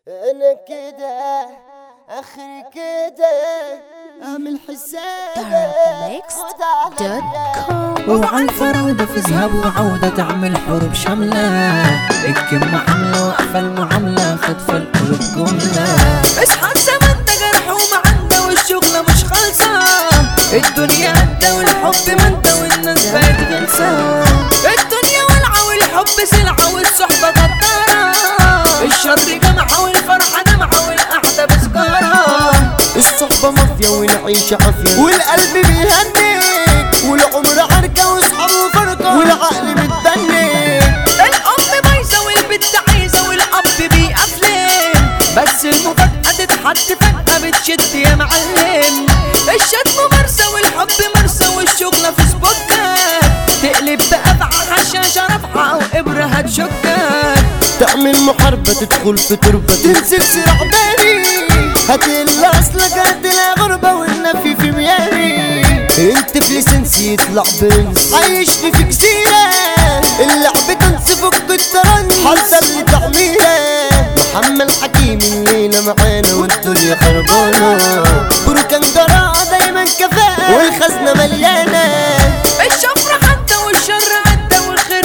انا كده اخر كده اعمل حسابك خد عليا وعلى الفراودة في ذهاب وعودة تعمل حروب شاملة الكلمة حملة واقفة المعاملة خطف القلوب جملة اصحى الزمن ده جرح ومعنده والشغلة مش خالصة الدنيا عدة والحب منده والناس بقت غلسة الدنيا والعة والحب سلعة والصحبة غدارة الشر جمعة والفرحة دمعة والقعدة بسكارة الصحبة مافيا والعيش عافية والقلب بيهنيك والعمر عركة واصحابه فرقة والعقل متبني الأم بايظة والبنت عايزة والأب بيقفلم بس المفاجأة تتحط فجأة بتشد يا معلم الشتم مرسى والحب مرسى والشغلة في سبوكات تقلب بقبعة حشاشة رافعة أو إبرة هتشكك تعمل محاربة تدخل في تربة تمسك سلاح باري هتقل اصلك هتلاقي غربة والنفي في ميامي انت في ليسنس يطلع برنس عايشني في جزيرة اللعب تنس فك الترنس حصل لي تعميرة محمد حكيم الليلة معانا والدنيا خربانة بركان جراءة دايما كفاءة والخزنة مليانة الشفرة حتى والشر عدى والخير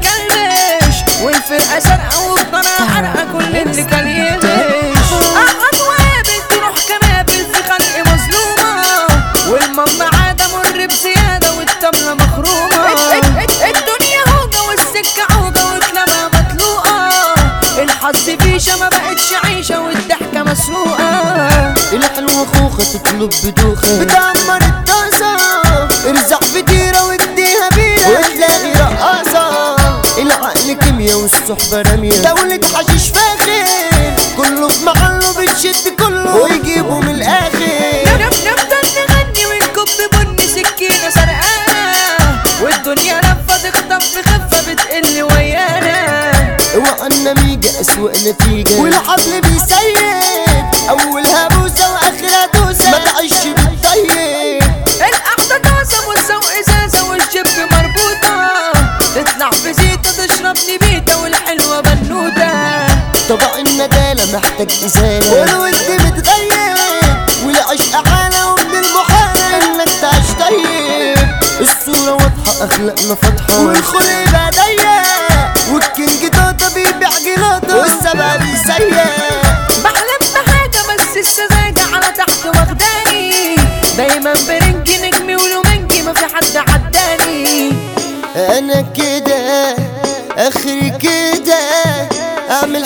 بيتكلمش والفرقة سرقة والطريقة حرقة كل اللي كان يغش قعد وقابل تروح كنابل في خلق مظلومة والمام عادة مر بزيادة والتملة مخرومة الدنيا هوجة والسكة عوجة وكلامها مطلوقة الحظ فيشة ما بقتش عيشة والضحكة مسروقة الحلوة خوخة تطلب بدوخة بتعمر الطاسة ارزع في تيرة واديها بيرة وتلاقي رقاصة العقل كيميا والصحبة رمية دولة حشيش فاخر كله في محله بتشد كله ويجيبه من الآخر نفضل نغني ونكب بني سكينة سرقانة والدنيا لفة تخطف في خفة بتقل ويانا اوعى النميجة أسوأ نتيجة والحبل بيسيد أولها بوسة وآخرها دوسة ما تعيش بالطيب القعدة طاسة والسوق إزازة والجب مربوطة تطلع في زيتة تشرب نبيتة والحلوة بنوتة طبع الندالة محتاج إزالة والود متغير والعشق حالة ومن المحال إنك تعيش طيب الصورة واضحة أخلاقنا فاتحة والخلق بقى ضيق والكينج توتا بيبيع جلاطة والسبع بيسيق بحلم بحاجة بس السذاجة على تحت واخداني دايما برنجي نجمي ولومنجي ما في حد عداني أنا كده آخري كده أعمل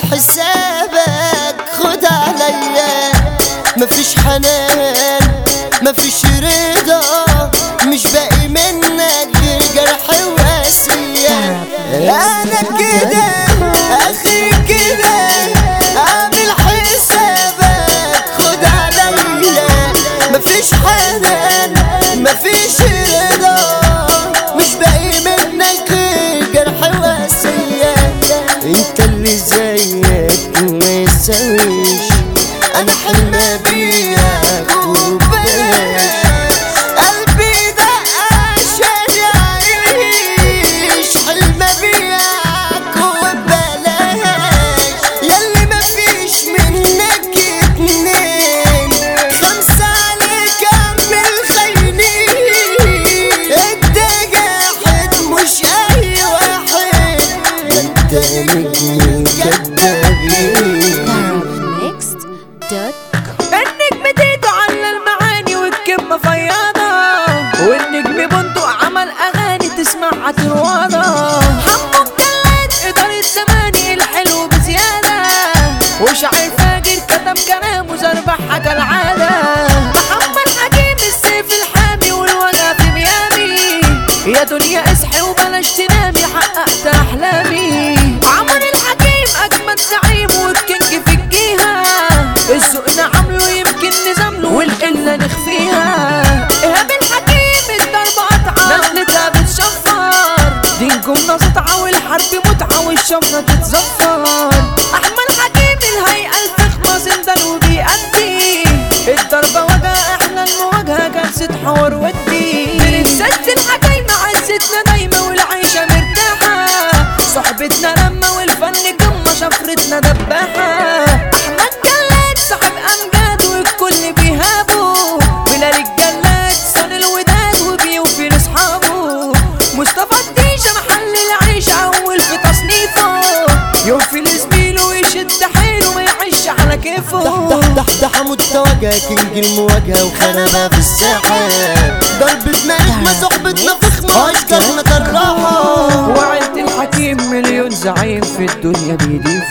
حسابك خد عليا مفيش حنان مفيش رضا مش باقي منك غير جرح وقاسية أنا كده آخري كده أعمل حسابك خد عليا مفيش حنان مفيش رضا مش باقي منك غير جرح وقاسية انت اللي زيك ما يساويش انا حلم بيك وبلاش قلبي ده عشان يعيش حلم بيك وبلاش ياللي مفيش منك اتنين خمسة عليك اعمل خاينين انت جاحد مش اي واحد انت نجم كدابين النجم تيتو على المعاني والكلمة فياضة والنجم بندق عمل أغاني تسمعها تروضة حمو مكلات إدارة زماني الحلو بزيادة وشاعر فاجر كتب كلامه زربحها كالعادة محمد حكيم السيف الحامي والوجع في ميامي يا دنيا اصحي وبلاش تنامي حققت أحلامي عمر الحكيم أجمد زعيم والكينج في الجيهة الذوقنا عامله يمكن نزامله والقلة نخفيها إيهاب الحكيم الضربة قطعة نزلتها بتشفر دي الجملة سطعة والحرب متعة والشفرة تتزفر أحمد حكيم الهيئة الفخمة زندان وبيأدي الضربة وجع احنا المواجهة كانت حوار ودي برنسات الحكايمة عزتنا دايما والعيشة مرتاحة صحبتنا لما والفن قمة شفرتنا دباحة أحمد كيفه تحت تحت تحت حمود تواجه كينج المواجهة وخنبة في الساحة ضربة نجمة صحبتنا فخمة أشجارنا طراحة وعيلة الحكيم مليون زعيم في الدنيا بيدي